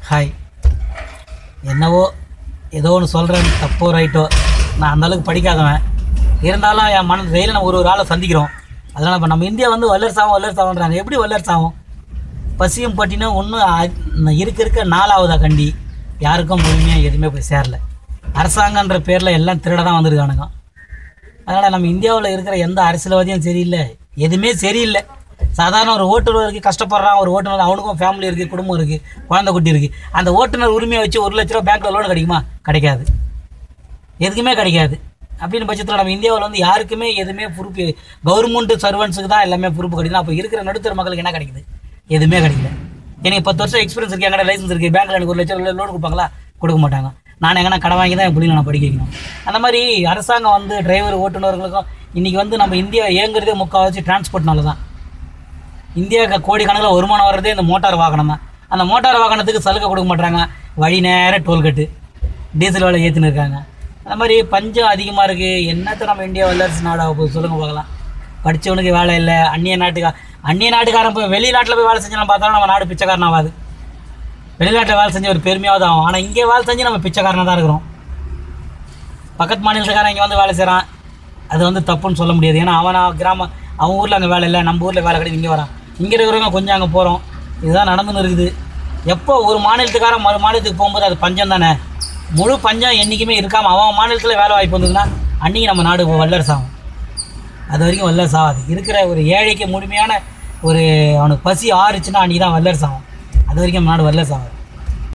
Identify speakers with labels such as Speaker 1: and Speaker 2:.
Speaker 1: hi என்னவோ ஏதோ ஒன்று சொல்கிறேன் தப்போ ரைட்டோ நான் அந்த அளவுக்கு படிக்காதவன் இருந்தாலும் என் மன டெய்லி நம்ம ஒரு ஒரு ஆளை சந்திக்கிறோம் அதனால் இப்போ நம்ம இந்தியா வந்து வல்லரசாகும் வல்லரசாகுன்றாங்க எப்படி வல்லரசாகும் பசியும் பட்டினும் ஒன்றும் இருக்க இருக்க நாலாவதா கண்டி யாருக்கும் முழுமையாக எதுவுமே போய் சேரல அரசாங்கன்ற பேரில் எல்லாம் திருட தான் வந்திருக்கானுங்க அதனால் நம்ம இந்தியாவில் இருக்கிற எந்த அரசியல்வாதியும் சரியில்லை எதுவுமே சரியில்லை சாதாரண ஒரு ஓட்டுநருக்கு கஷ்டப்படுறான் ஒரு ஓட்டுநர் அவனுக்கும் ஃபேமிலி இருக்குது குடும்பம் இருக்குது குழந்தை குட்டி இருக்குது அந்த ஓட்டுநர் உரிமையை வச்சு ஒரு லட்ச ரூபா பேங்க்கில் லோன் கிடைக்குமா கிடைக்காது எதுக்குமே கிடைக்காது அப்படின்னு பட்சத்தில் நம்ம இந்தியாவில் வந்து யாருக்குமே எதுவுமே பொறுப்பு கவர்மெண்ட் சர்வன்ஸுக்கு தான் எல்லாமே பொறுப்பு கிடைக்குது அப்போ இருக்கிற நடுத்தர மக்களுக்கு என்ன கிடைக்குது எதுவுமே கிடைக்கல எனக்கு பத்து வருஷம் எக்ஸ்பீரியன்ஸ் இருக்குது எங்கட லைசன்ஸ் இருக்குது பேங்க்கில் எனக்கு ஒரு லட்சம் லோன் கொடுப்பாங்களா கொடுக்க மாட்டாங்க நான் எங்கன்னா கடன் வாங்கி தான் என் பிள்ளைங்க நான் படிக்க வைக்கணும் அந்த மாதிரி அரசாங்கம் வந்து டிரைவர் ஓட்டுநர்களுக்கும் இன்றைக்கி வந்து நம்ம இந்தியா இயங்குறதே முக்கால்வாசி டிரான்ஸ்போர்ட்னால தான் இந்தியா கோடிக்கணக்கில் வருமானம் வர்றதே இந்த மோட்டார் வாகனம் தான் அந்த மோட்டார் வாகனத்துக்கு சலுகை கொடுக்க மாட்டாங்க வழி நேர டோல்கட்டு டீசல் விலை ஏற்றின்னு இருக்காங்க அந்த மாதிரி பஞ்சம் அதிகமாக இருக்குது என்னத்தை நம்ம இந்தியா வல்லரசு நாடாக போய் சொல்லுங்க பார்க்கலாம் படித்தவனுக்கு வேலை இல்லை அந்நிய நாட்டுக்கா அந்நிய நாட்டுக்காரன் போய் வெளிநாட்டில் போய் வேலை செஞ்சு பார்த்தாலும் நம்ம நாடு பிச்சைக்காரன் ஆகாது வெளிநாட்டில் வேலை செஞ்சு ஒரு பெருமையாவது ஆகும் ஆனால் இங்கே வேலை செஞ்சு நம்ம பிச்சைக்காரனாக தான் இருக்கிறோம் பக்கத்து மாநிலத்துக்காரன் இங்கே வந்து வேலை செய்கிறான் அது வந்து தப்புன்னு சொல்ல முடியாது ஏன்னா அவன் கிராமம் அவன் ஊரில் அங்கே வேலை இல்லை நம்ம ஊரில் வேலை கிடையாது இங்கே வரான் இங்கே இருக்கிறவங்க கொஞ்சம் அங்கே போகிறோம் இதுதான் நடந்துன்னு இருக்குது எப்போ ஒரு மாநிலத்துக்காரன் மறு மாநிலத்துக்கு போகும்போது அது பஞ்சம் தானே முழு பஞ்சம் என்றைக்குமே இருக்காமல் அவன் மாநிலத்தில் வேலை வாய்ப்பு வந்ததுன்னா அன்றைக்கி நம்ம நாடு வல்லரசு ஆகும் அது வரைக்கும் வல்லரசு ஆகாது இருக்கிற ஒரு ஏழைக்கு முழுமையான ஒரு அவனுக்கு பசி ஆறுச்சுன்னா அன்றைக்கி தான் வல்லரசு ஆகும் அது வரைக்கும் நம்ம நாடு வல்லரசு ஆகாது